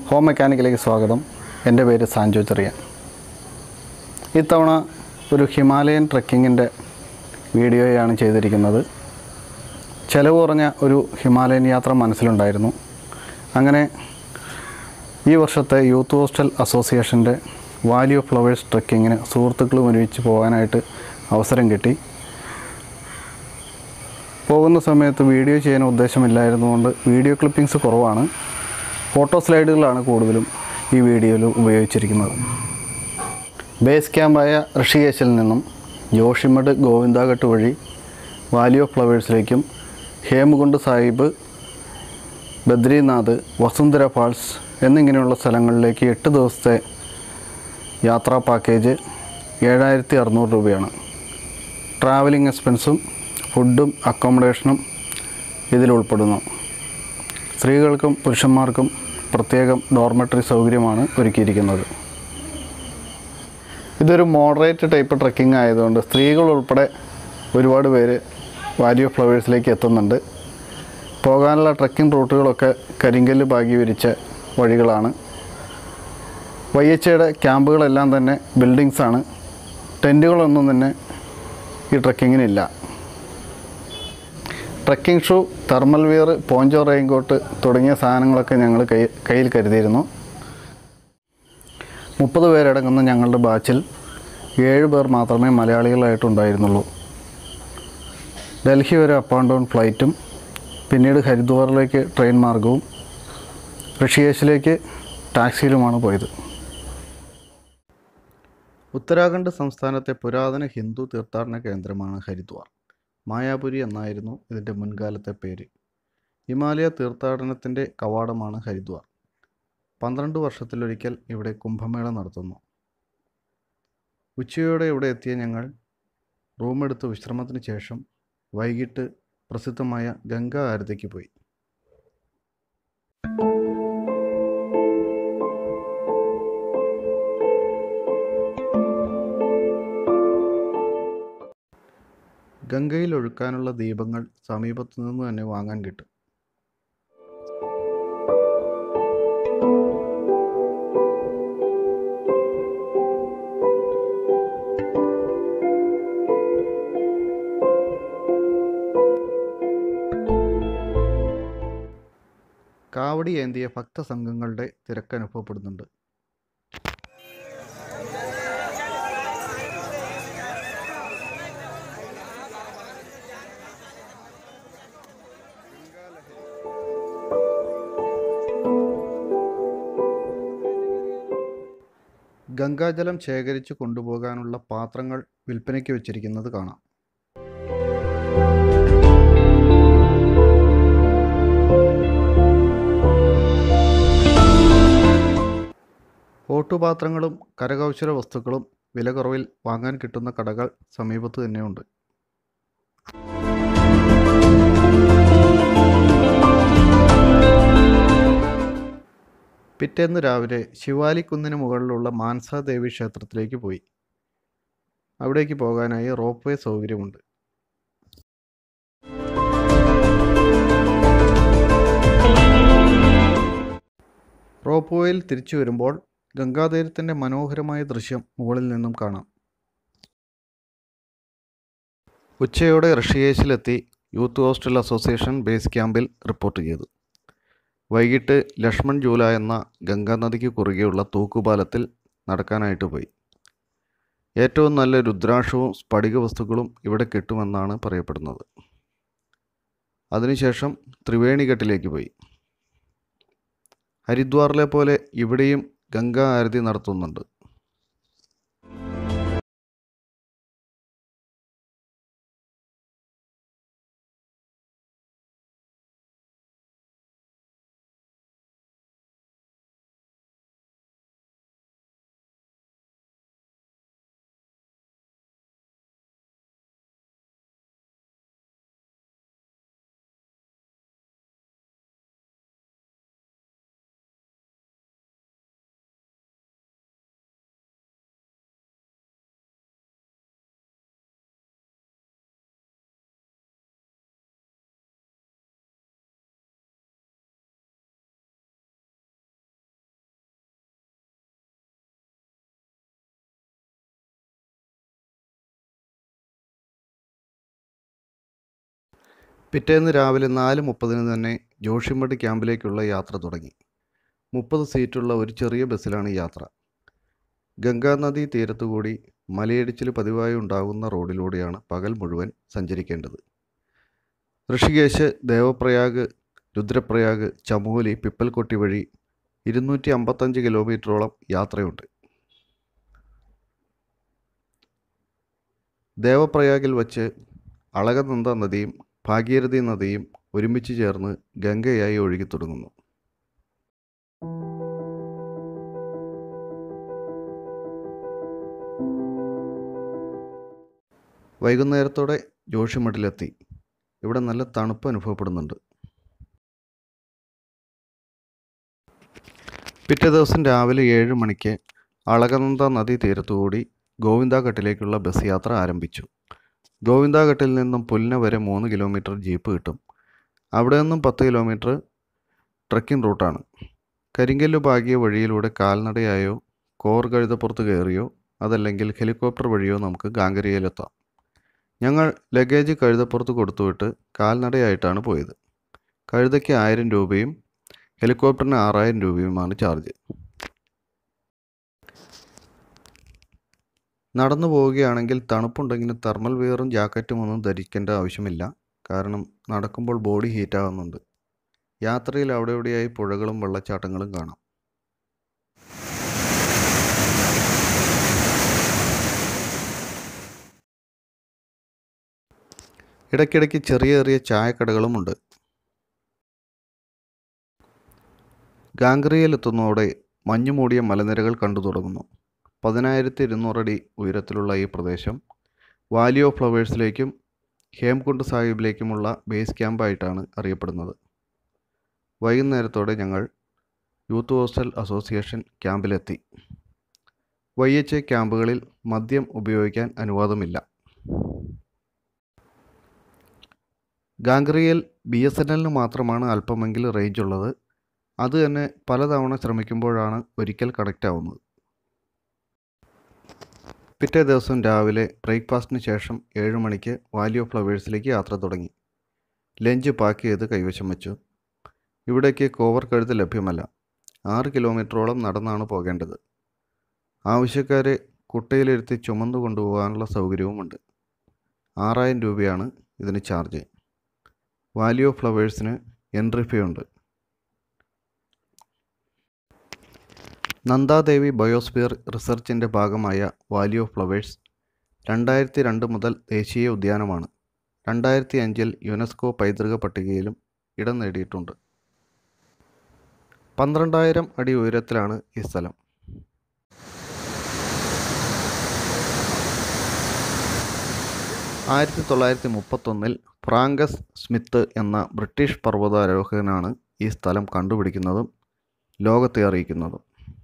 Home മെക്കാനിക്കിലേക്ക് സ്വാഗതം എൻ്റെ പേര് സാഞ്ചു ചെറിയ ഇത്തവണ ഒരു ഹിമാലയൻ ട്രക്കിങ്ങിൻ്റെ വീഡിയോയാണ് ചെയ്തിരിക്കുന്നത് ചിലവ് കുറഞ്ഞ ഒരു ഹിമാലയൻ യാത്ര മനസ്സിലുണ്ടായിരുന്നു അങ്ങനെ ഈ വർഷത്തെ യൂത്ത് ഹോസ്റ്റൽ അസോസിയേഷൻ്റെ വാലി ഓഫ് ഫ്ലവേഴ്സ് ട്രക്കിങ്ങിന് സുഹൃത്തുക്കളും ഒരുമിച്ച് പോകാനായിട്ട് അവസരം കിട്ടി പോകുന്ന സമയത്ത് വീഡിയോ ചെയ്യാൻ ഉദ്ദേശമില്ലായിരുന്നുകൊണ്ട് വീഡിയോ ക്ലിപ്പിങ്സ് കുറവാണ് ഫോട്ടോ സ്ലൈഡുകളാണ് കൂടുതലും ഈ വീഡിയോയിൽ ഉപയോഗിച്ചിരിക്കുന്നത് ബേസ് ക്യാമ്പായ ഋഷികേശിൽ നിന്നും ജോഷിമഡ് ഗോവിന്ദാഘട്ട് വഴി വാലി ഓഫ് ഫ്ലവേഴ്സിലേക്കും ഹേമുകുണ്ട് സാഹിബ് ബദ്രീനാഥ് വസുന്ധര ഫാൾസ് എന്നിങ്ങനെയുള്ള സ്ഥലങ്ങളിലേക്ക് എട്ട് ദിവസത്തെ യാത്രാ പാക്കേജ് ഏഴായിരത്തി അറുന്നൂറ് രൂപയാണ് ട്രാവലിംഗ് എക്സ്പെൻസും ഫുഡും അക്കോമഡേഷനും ഇതിൽ ഉൾപ്പെടുന്നു സ്ത്രീകൾക്കും പുരുഷന്മാർക്കും പ്രത്യേകം ഡോർമെറ്ററി സൗകര്യമാണ് ഒരുക്കിയിരിക്കുന്നത് ഇതൊരു മോഡറേറ്റ് ടൈപ്പ് ട്രക്കിംഗ് ആയതുകൊണ്ട് സ്ത്രീകൾ ഉൾപ്പെടെ ഒരുപാട് പേര് വാലി ഓഫ് ഫ്ലവേഴ്സിലേക്ക് എത്തുന്നുണ്ട് പോകാനുള്ള ട്രക്കിംഗ് റൂട്ടുകളൊക്കെ കരിങ്കല്ല് ബാഗി വിരിച്ച വഴികളാണ് വൈ എച്ച് ഐയുടെ ക്യാമ്പുകളെല്ലാം തന്നെ ബിൽഡിങ്സാണ് ടെൻറ്റുകളൊന്നും തന്നെ ഈ ട്രക്കിങ്ങിനില്ല trekking shoe thermal wear poncho raincoat തുടങ്ങിയ സാധനങ്ങളൊക്കെ ഞങ്ങൾ കൈ കയ്യിൽ കരുതിയിരുന്നു മുപ്പത് പേരടങ്ങുന്ന ഞങ്ങളുടെ ബാച്ചിൽ ഏഴ് പേർ മാത്രമേ മലയാളികളായിട്ടുണ്ടായിരുന്നുള്ളൂ ഡൽഹി വരെ അപ്പ് ആൻഡ് ഡൗൺ ഫ്ലൈറ്റും പിന്നീട് ഹരിദ്വാറിലേക്ക് ട്രെയിൻ മാർഗവും ഋഷികേശിലേക്ക് ടാക്സിയിലുമാണ് പോയത് ഉത്തരാഖണ്ഡ് സംസ്ഥാനത്തെ പുരാതന ഹിന്ദു തീർത്ഥാടന കേന്ദ്രമാണ് ഹരിദ്വാർ മായാപുരി എന്നായിരുന്നു ഇതിൻ്റെ മുൻകാലത്തെ പേര് ഹിമാലയ തീർത്ഥാടനത്തിൻ്റെ കവാടമാണ് ഹരിദ്വാർ പന്ത്രണ്ട് വർഷത്തിലൊരിക്കൽ ഇവിടെ കുംഭമേള നടത്തുന്നു ഉച്ചയോടെ ഇവിടെ എത്തിയ ഞങ്ങൾ റൂമെടുത്ത് വിശ്രമത്തിന് ശേഷം വൈകിട്ട് പ്രസിദ്ധമായ ഗംഗാ ആരതിക്ക് പോയി ഗംഗയിൽ ഒഴുക്കാനുള്ള ദീപങ്ങൾ സമീപത്തു നിന്ന് തന്നെ വാങ്ങാൻ കിട്ടും കാവടി ഏന്തിയ ഭക്തസംഘങ്ങളുടെ തിരക്ക് അനുഭവപ്പെടുന്നുണ്ട് ഗംഗാജലം ശേഖരിച്ചു കൊണ്ടുപോകാനുള്ള പാത്രങ്ങൾ വിൽപ്പനയ്ക്ക് വെച്ചിരിക്കുന്നത് കാണാം ഓട്ടുപാത്രങ്ങളും കരകൗശല വസ്തുക്കളും വില കുറവിൽ വാങ്ങാൻ കിട്ടുന്ന കടകൾ സമീപത്ത് തന്നെയുണ്ട് പിറ്റേന്ന് രാവിലെ ശിവാലിക്കുന്നിന് മുകളിലുള്ള മാൻസാദേവി ക്ഷേത്രത്തിലേക്ക് പോയി അവിടേക്ക് പോകാനായി റോപ്പ് വേ സൗകര്യമുണ്ട് റോപ്പ് വേയിൽ തിരിച്ചു വരുമ്പോൾ ഗംഗാതീരത്തിൻ്റെ മനോഹരമായ ദൃശ്യം മുകളിൽ നിന്നും കാണാം ഉച്ചയോടെ ഋഷികേശിലെത്തി യൂത്ത് ഹോസ്റ്റൽ അസോസിയേഷൻ ബേസ് ക്യാമ്പിൽ റിപ്പോർട്ട് ചെയ്തു വൈകിട്ട് ലക്ഷ്മൺ ജൂല എന്ന ഗംഗാനദിക്ക് കുറുകെയുള്ള തൂക്കുപാലത്തിൽ നടക്കാനായിട്ട് പോയി ഏറ്റവും നല്ല രുദ്രാക്ഷവും സ്ഫടിക വസ്തുക്കളും ഇവിടെ കിട്ടുമെന്നാണ് പറയപ്പെടുന്നത് അതിനുശേഷം ത്രിവേണിഘട്ടിലേക്ക് പോയി ഹരിദ്വാറിലെ പോലെ ഇവിടെയും ഗംഗാ ആരതി നടത്തുന്നുണ്ട് പിറ്റേന്ന് രാവിലെ നാല് മുപ്പതിന് തന്നെ ജോഷിമഠ് ക്യാമ്പിലേക്കുള്ള യാത്ര തുടങ്ങി മുപ്പത് സീറ്റുള്ള ഒരു ചെറിയ ബസ്സിലാണ് യാത്ര ഗംഗാനദി തീരത്തുകൂടി മലയിടിച്ചിൽ പതിവായി ഉണ്ടാകുന്ന റോഡിലൂടെയാണ് പകൽ മുഴുവൻ സഞ്ചരിക്കേണ്ടത് ഋഷികേശ് ദേവപ്രയാഗ് രുദ്രപ്രയാഗ് ചമോലി പിപ്പൽക്കൊട്ടി വഴി ഇരുന്നൂറ്റി അമ്പത്തഞ്ച് കിലോമീറ്ററോളം യാത്രയുണ്ട് ദേവപ്രയാഗിൽ വച്ച് അളകനന്ദ നദിയും ഭാഗീരഥി നദിയും ഒരുമിച്ച് ചേർന്ന് ഗംഗയായി ഒഴുകിത്തുടങ്ങുന്നു വൈകുന്നേരത്തോടെ ജോഷിമഠിലെത്തി ഇവിടെ നല്ല തണുപ്പ് അനുഭവപ്പെടുന്നുണ്ട് പിറ്റേ ദിവസം രാവിലെ ഏഴ് മണിക്ക് അളകനന്ദ നദീ തീരത്തുകൂടി ഗോവിന്ദഘട്ടിലേക്കുള്ള ബസ് യാത്ര ആരംഭിച്ചു ഗോവിന്ദഘട്ടിൽ നിന്നും പുൽന വരെ മൂന്ന് കിലോമീറ്റർ ജീപ്പ് കിട്ടും അവിടെ നിന്നും പത്ത് കിലോമീറ്റർ ട്രക്കിംഗ് റൂട്ടാണ് കരിങ്കല്ല് പാകിയ വഴിയിലൂടെ കാൽനടയായോ കോർ കഴുതപ്പുറത്ത് കയറിയോ അതല്ലെങ്കിൽ ഹെലികോപ്റ്റർ വഴിയോ നമുക്ക് ഗാംഗരിയയിലെത്താം ഞങ്ങൾ ലഗേജ് കഴുതപ്പുറത്ത് കൊടുത്തുവിട്ട് കാൽനടയായിട്ടാണ് പോയത് കഴുതയ്ക്ക് ആയിരം രൂപയും ഹെലികോപ്റ്ററിന് ആറായിരം രൂപയുമാണ് ചാർജ് നടന്നു പോവുകയാണെങ്കിൽ തണുപ്പുണ്ടെങ്കിലും തെർമൽ വെയറും ജാക്കറ്റും ഒന്നും ധരിക്കേണ്ട ആവശ്യമില്ല കാരണം നടക്കുമ്പോൾ ബോഡി ഹീറ്റാകുന്നുണ്ട് യാത്രയിൽ അവിടെ ഇവിടെയായി പുഴകളും വെള്ളച്ചാട്ടങ്ങളും കാണാം ഇടയ്ക്കിടയ്ക്ക് ചെറിയ ചെറിയ ചായക്കടകളുമുണ്ട് ഗാംഗ്രിയയിലെത്തുന്നതോടെ മഞ്ഞു മൂടിയ മലനിരകൾ കണ്ടു തുടങ്ങുന്നു പതിനായിരത്തി ഇരുന്നൂറടി ഉയരത്തിലുള്ള ഈ പ്രദേശം വാലി ഓഫ് ഫ്ലവേഴ്സിലേക്കും ഹേംകുണ്ട് സാഹിബിലേക്കുമുള്ള ബേസ് ക്യാമ്പായിട്ടാണ് അറിയപ്പെടുന്നത് വൈകുന്നേരത്തോടെ ഞങ്ങൾ യൂത്ത് ഹോസ്റ്റൽ അസോസിയേഷൻ ക്യാമ്പിലെത്തി വൈ എച്ച് എ ക്യാമ്പുകളിൽ മദ്യം ഉപയോഗിക്കാൻ അനുവാദമില്ല ഗാംഗ്രിയയിൽ ബി എസ് എൻ എല്ലിന് മാത്രമാണ് അല്പമെങ്കിലും റേഞ്ച് ഉള്ളത് അത് തന്നെ പലതവണ ശ്രമിക്കുമ്പോഴാണ് ഒരിക്കൽ കണക്റ്റ് ആവുന്നത് പിറ്റേ ദിവസം രാവിലെ ബ്രേക്ക്ഫാസ്റ്റിന് ശേഷം ഏഴ് മണിക്ക് വാലി ഓഫ് ഫ്ലവേഴ്സിലേക്ക് യാത്ര തുടങ്ങി ലഞ്ച് പാക്ക് ചെയ്ത് കൈവശം വെച്ചു ഇവിടേക്ക് കോവർ കഴുത്ത് ലഭ്യമല്ല ആറ് കിലോമീറ്ററോളം നടന്നാണ് പോകേണ്ടത് ആവശ്യക്കാരെ കുട്ടയിലിരുത്തി ചുമന്നു കൊണ്ടുപോകാനുള്ള സൗകര്യവുമുണ്ട് ആറായിരം രൂപയാണ് ഇതിന് ചാർജ് വാലി ഓഫ് ഫ്ലവേഴ്സിന് എൻട്രി ഫീ ഉണ്ട് നന്ദാദേവി ബയോസ്ഫിയർ റിസർച്ചിൻ്റെ ഭാഗമായ വാലി ഓഫ് ഫ്ലവേഴ്സ് രണ്ടായിരത്തി രണ്ട് മുതൽ ദേശീയ ഉദ്യാനമാണ് രണ്ടായിരത്തി അഞ്ചിൽ യുനെസ്കോ പൈതൃക പട്ടികയിലും ഇടം നേടിയിട്ടുണ്ട് പന്ത്രണ്ടായിരം അടി ഉയരത്തിലാണ് ഈ സ്ഥലം ആയിരത്തി തൊള്ളായിരത്തി മുപ്പത്തൊന്നിൽ ഫ്രാങ്കസ് സ്മിത്ത് എന്ന ബ്രിട്ടീഷ് പർവ്വതാരോഹകനാണ് ഈ സ്ഥലം കണ്ടുപിടിക്കുന്നതും ലോകത്തെ അറിയിക്കുന്നതും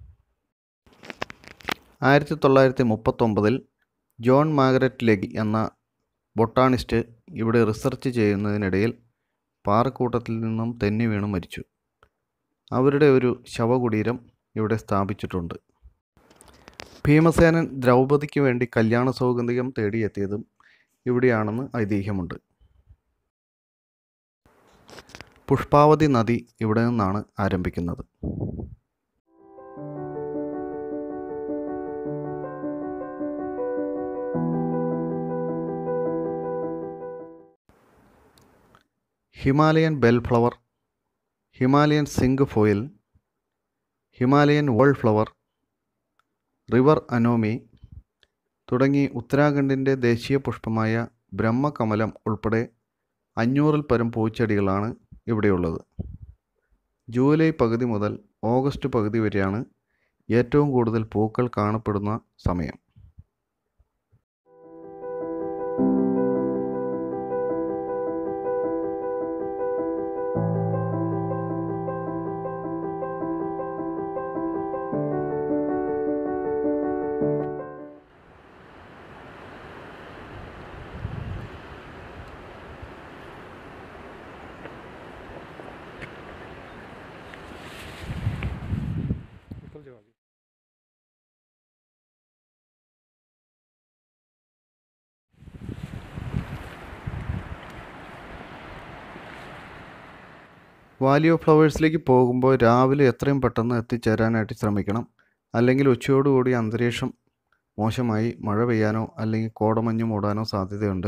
ആയിരത്തി തൊള്ളായിരത്തി മുപ്പത്തൊമ്പതിൽ ജോൺ മാഗ്രറ്റ് ലെഗി എന്ന ബൊട്ടാണിസ്റ്റ് ഇവിടെ റിസർച്ച് ചെയ്യുന്നതിനിടയിൽ പാറക്കൂട്ടത്തിൽ നിന്നും തെന്നി വീണ് മരിച്ചു അവരുടെ ഒരു ശവകുടീരം ഇവിടെ സ്ഥാപിച്ചിട്ടുണ്ട് ഭീമസേനൻ ദ്രൗപദിക്ക് വേണ്ടി കല്യാണ സൗഗന്ധികം തേടിയെത്തിയതും ഇവിടെയാണെന്ന് ഐതിഹ്യമുണ്ട് പുഷ്പാവതി നദി ഇവിടെ നിന്നാണ് ആരംഭിക്കുന്നത് Himalayan bell flower Himalayan cinquefoil Himalayan wall flower river anemone തുടങ്ങി ഉത്തരാഖണ്ഡിൻ്റെ ദേശീയ പുഷ്പമായ ബ്രഹ്മകമലം ഉൾപ്പെടെ അഞ്ഞൂറിൽ പരം പൂച്ചെടികളാണ് ഇവിടെയുള്ളത് ജൂലൈ പകുതി മുതൽ ഓഗസ്റ്റ് പകുതി വരെയാണ് ഏറ്റവും കൂടുതൽ പൂക്കൾ കാണപ്പെടുന്ന സമയം വാലി ഓഫ് ഫ്ലവേഴ്സിലേക്ക് പോകുമ്പോൾ രാവിലെ എത്രയും പെട്ടെന്ന് എത്തിച്ചേരാനായിട്ട് ശ്രമിക്കണം അല്ലെങ്കിൽ ഉച്ചയോടുകൂടി അന്തരീക്ഷം മോശമായി മഴ പെയ്യാനോ അല്ലെങ്കിൽ കോടമഞ്ഞ് മൂടാനോ സാധ്യതയുണ്ട്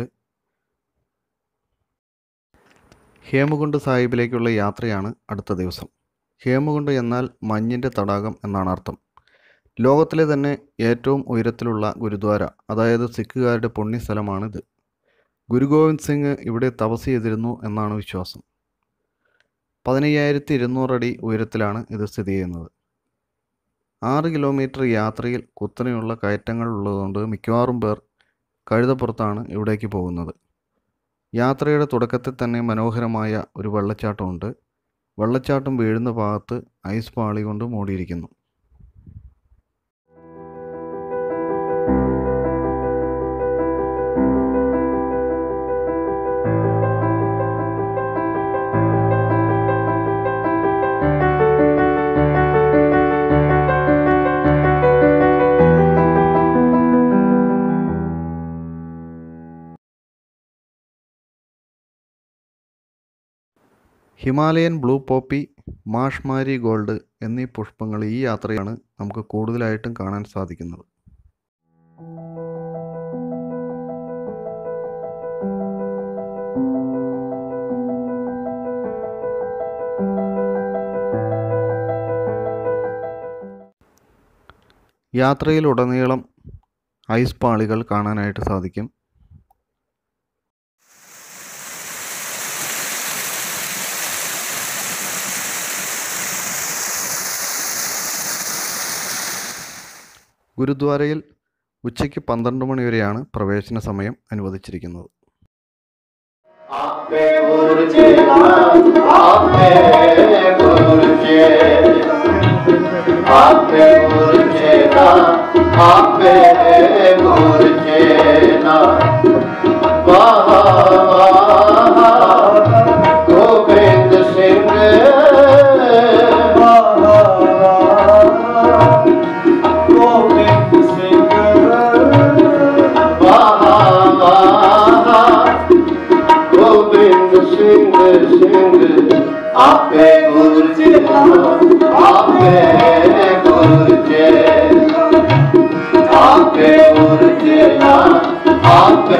ഹേമകുണ്ട് സാഹിബിലേക്കുള്ള യാത്രയാണ് അടുത്ത ദിവസം ഹേമകുണ്ട് എന്നാൽ മഞ്ഞിൻ്റെ തടാകം എന്നാണ് അർത്ഥം ലോകത്തിലെ തന്നെ ഏറ്റവും ഉയരത്തിലുള്ള ഗുരുദ്വാര അതായത് സിഖുകാരുടെ പുണ്യസ്ഥലമാണിത് ഗുരു ഗോവിന്ദ് സിംഗ് ഇവിടെ തപസ് ചെയ്തിരുന്നു എന്നാണ് വിശ്വാസം പതിനയ്യായിരത്തി ഇരുന്നൂറടി ഉയരത്തിലാണ് ഇത് സ്ഥിതി ചെയ്യുന്നത് ആറ് കിലോമീറ്റർ യാത്രയിൽ കുത്തനെയുള്ള കയറ്റങ്ങൾ ഉള്ളതുകൊണ്ട് മിക്കവാറും പേർ കഴുതപ്പുറത്താണ് ഇവിടേക്ക് പോകുന്നത് യാത്രയുടെ തുടക്കത്തിൽ തന്നെ മനോഹരമായ ഒരു വെള്ളച്ചാട്ടമുണ്ട് വെള്ളച്ചാട്ടം വീഴുന്ന ഭാഗത്ത് ഐസ് പാളി കൊണ്ട് മൂടിയിരിക്കുന്നു Himalayan blue poppy marsh marigold എന്നീ പുഷ്പങ്ങൾ ഈ യാത്രയാണ് നമുക്ക് കൂടുതലായിട്ടും കാണാൻ സാധിക്കുന്നത് യാത്രയിലുടനീളം ഐസ് പാളികൾ കാണാനായിട്ട് സാധിക്കും ഗുരുദ്വാരയിൽ ഉച്ചയ്ക്ക് പന്ത്രണ്ട് മണി വരെയാണ് പ്രവേശന സമയം അനുവദിച്ചിരിക്കുന്നത് आपे गुरुजे आपे गुरुजे आपे गुरुजे आपे गुरुजे वाह वाह गोविंद सिंह गोविंद सिंह वाह वाह गोविंद सिंह सिंह आपे गुरुजे आपे गुरुजे आपे गुरुजे आपे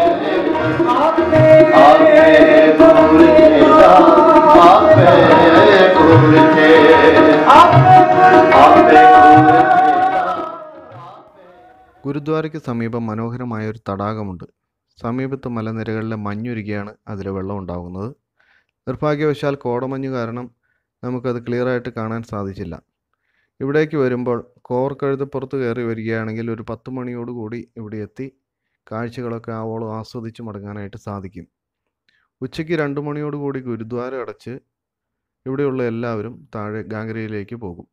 आपे गुरुजे आपे गुरुजे आपे गुरुजे ഗുരുദ്വാരയ്ക്ക് സമീപം മനോഹരമായ ഒരു തടാകമുണ്ട് സമീപത്ത് മലനിരകളിലെ മഞ്ഞുരുകിയാണ് അതിൽ വെള്ളം ഉണ്ടാകുന്നത് നിർഭാഗ്യവശാൽ കോടമഞ്ഞ് കാരണം നമുക്കത് ക്ലിയറായിട്ട് കാണാൻ സാധിച്ചില്ല ഇവിടേക്ക് വരുമ്പോൾ കോർ കഴുതപ്പുറത്ത് കയറി വരികയാണെങ്കിൽ ഒരു പത്ത് മണിയോടുകൂടി ഇവിടെ എത്തി കാഴ്ചകളൊക്കെ ആവോളം ആസ്വദിച്ച് മടങ്ങാനായിട്ട് സാധിക്കും ഉച്ചയ്ക്ക് രണ്ട് മണിയോടുകൂടി ഗുരുദ്വാര അടച്ച് ഇവിടെയുള്ള എല്ലാവരും താഴെ ഗാംഗ്രയിലേക്ക് പോകും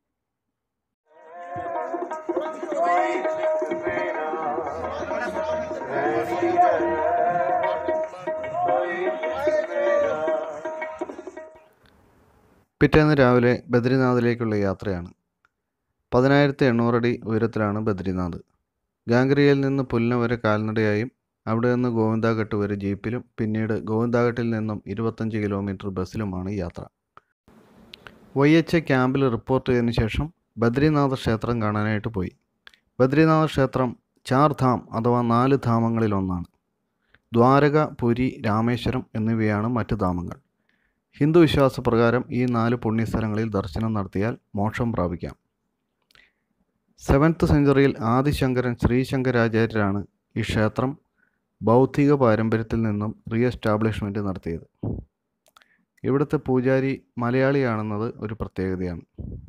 പിറ്റേന്ന് രാവിലെ ബദ്രിനാഥിലേക്കുള്ള യാത്രയാണ് പതിനായിരത്തി എണ്ണൂറടി ഉയരത്തിലാണ് ബദ്രിനാഥ് ഗാംഗ്രിയയിൽ നിന്ന് പുൽന വരെ കാൽനടയായും അവിടെ നിന്ന് ഗോവിന്ദാഘട്ട് വരെ ജീപ്പിലും പിന്നീട് ഗോവിന്ദാഘട്ടിൽ നിന്നും ഇരുപത്തഞ്ച് കിലോമീറ്റർ ബസ്സിലുമാണ് യാത്ര വൈ എച്ച് എ ക്യാമ്പിൽ റിപ്പോർട്ട് ചെയ്തതിനു ശേഷം ബദ്രിനാഥ ക്ഷേത്രം കാണാനായിട്ട് പോയി ബദ്രിനാഥ ക്ഷേത്രം ചാർ ധാം അഥവാ നാല് ധാമങ്ങളിലൊന്നാണ് ദ്വാരക പുരി രാമേശ്വരം എന്നിവയാണ് മറ്റ് ധാമങ്ങൾ ഹിന്ദു വിശ്വാസപ്രകാരം ഈ നാല് പുണ്യസ്ഥലങ്ങളിൽ ദർശനം നടത്തിയാൽ മോക്ഷം പ്രാപിക്കാം സെവൻത്ത് സെഞ്ചുറിയിൽ ആദിശങ്കരൻ ശ്രീശങ്കരാചാര്യരാണ് ഈ ക്ഷേത്രം ബൗദ്ധിക പാരമ്പര്യത്തിൽ നിന്നും റീ എസ്റ്റാബ്ലിഷ്മെൻറ്റ് നടത്തിയത് ഇവിടുത്തെ പൂജാരി മലയാളിയാണെന്നത് ഒരു പ്രത്യേകതയാണ്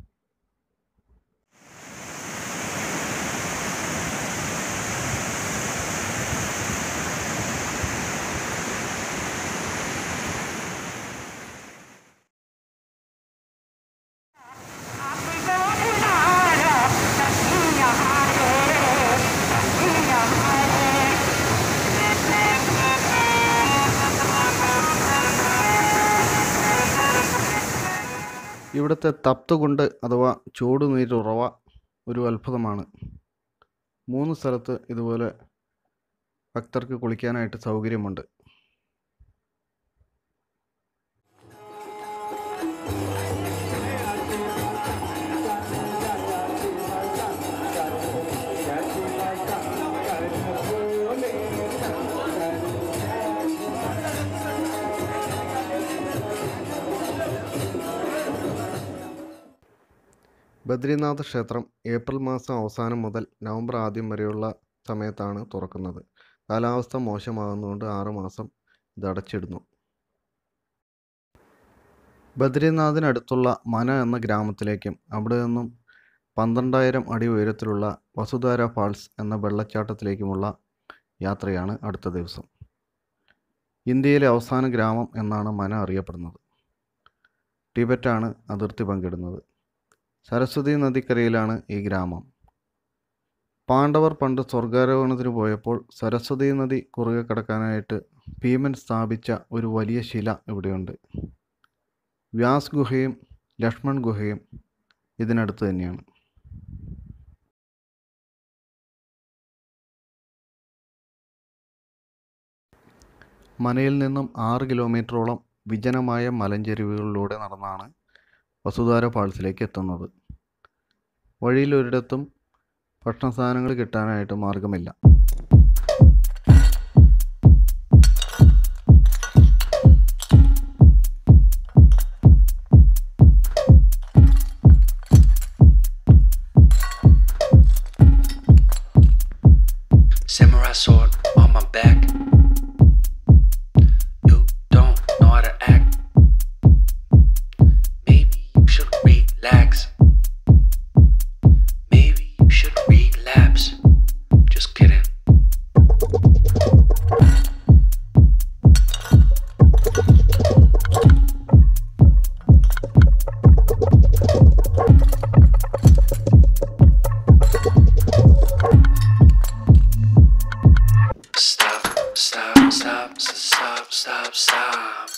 ഇവിടുത്തെ തപ്തുകുണ്ട് അഥവാ ചൂടുനീരുറവ ഒരു അത്ഭുതമാണ് മൂന്ന് സ്ഥലത്ത് ഇതുപോലെ ഭക്തർക്ക് കുളിക്കാനായിട്ട് സൗകര്യമുണ്ട് ബദ്രിനാഥ് ക്ഷേത്രം ഏപ്രിൽ മാസം അവസാനം മുതൽ നവംബർ ആദ്യം വരെയുള്ള സമയത്താണ് തുറക്കുന്നത് കാലാവസ്ഥ മോശമാകുന്നതുകൊണ്ട് ആറുമാസം ഇത് അടച്ചിടുന്നു ബദ്രിനാഥിനടുത്തുള്ള മന എന്ന ഗ്രാമത്തിലേക്കും അവിടെ നിന്നും പന്ത്രണ്ടായിരം അടി ഉയരത്തിലുള്ള വസുധാര ഫാൾസ് എന്ന വെള്ളച്ചാട്ടത്തിലേക്കുമുള്ള യാത്രയാണ് അടുത്ത ദിവസം ഇന്ത്യയിലെ അവസാന ഗ്രാമം എന്നാണ് മന അറിയപ്പെടുന്നത് ടിബറ്റാണ് അതിർത്തി പങ്കിടുന്നത് സരസ്വതി നദിക്കരയിലാണ് ഈ ഗ്രാമം പാണ്ഡവർ പണ്ട് സ്വർഗാരോഹണത്തിന് പോയപ്പോൾ സരസ്വതി നദി കുറുകെ കടക്കാനായിട്ട് ഭീമൻ സ്ഥാപിച്ച ഒരു വലിയ ശില ഇവിടെയുണ്ട് വ്യാസ് ഗുഹയും ലക്ഷ്മൺ ഗുഹയും ഇതിനടുത്ത് തന്നെയാണ് മനയിൽ നിന്നും ആറ് കിലോമീറ്ററോളം വിജനമായ മലഞ്ചെരിവുകളിലൂടെ നടന്നാണ് വസുധാര ഫാൾസിലേക്ക് എത്തുന്നത് വഴിയിൽ ഒരിടത്തും ഭക്ഷണ സാധനങ്ങൾ കിട്ടാനായിട്ട് മാർഗമില്ല Samurai sword on my back. You don't know how to act. Maybe you should relax. Maybe you should relapse. Just kidding. Stop, stop, stop, stop, stop, stop.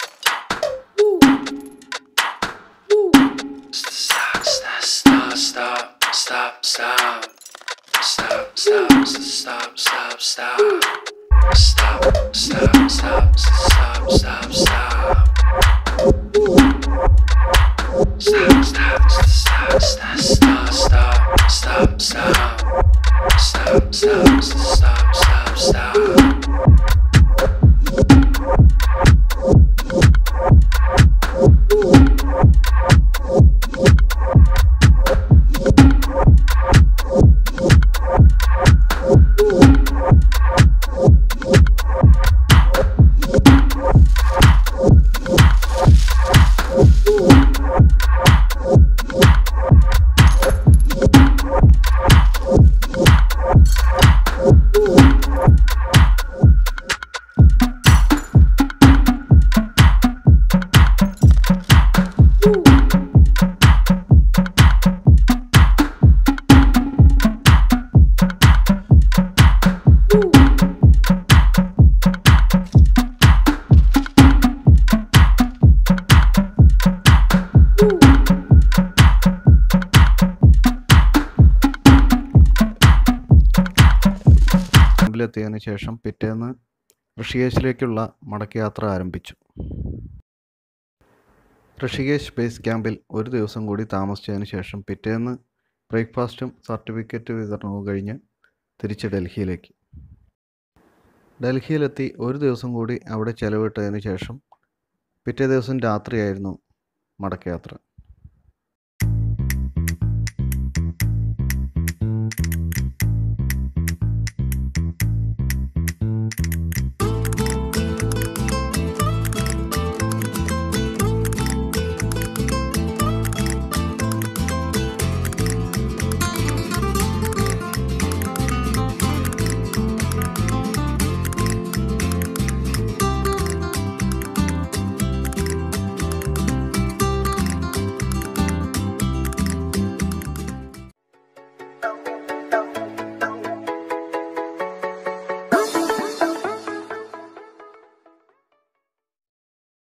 Stop, stop, stop, stop, stop, stop. Stop, stop, stop, stop, stop. Stop, stop, stop, stop, stop, stop. Stop, stop, stop, stop, stop, stop, stop, stop. Stop, stop, stop, stop, stop. ക്യാമ്പിലെത്തിയതിനു ശേഷം പിറ്റേന്ന് ഋഷികേശിലേക്കുള്ള മടക്കയാത്ര ആരംഭിച്ചു Rishikesh base ക്യാമ്പിൽ ഒരു ദിവസം കൂടി താമസിച്ചതിന് ശേഷം പിറ്റേന്ന് ബ്രേക്ക്ഫാസ്റ്റും certificate വിതരണവും കഴിഞ്ഞ് തിരിച്ച് ഡൽഹിയിലേക്ക് ഡൽഹിയിലെത്തി ഒരു ദിവസം കൂടി അവിടെ ചെലവിട്ടതിന് ശേഷം പിറ്റേ ദിവസം രാത്രിയായിരുന്നു മടക്കയാത്ര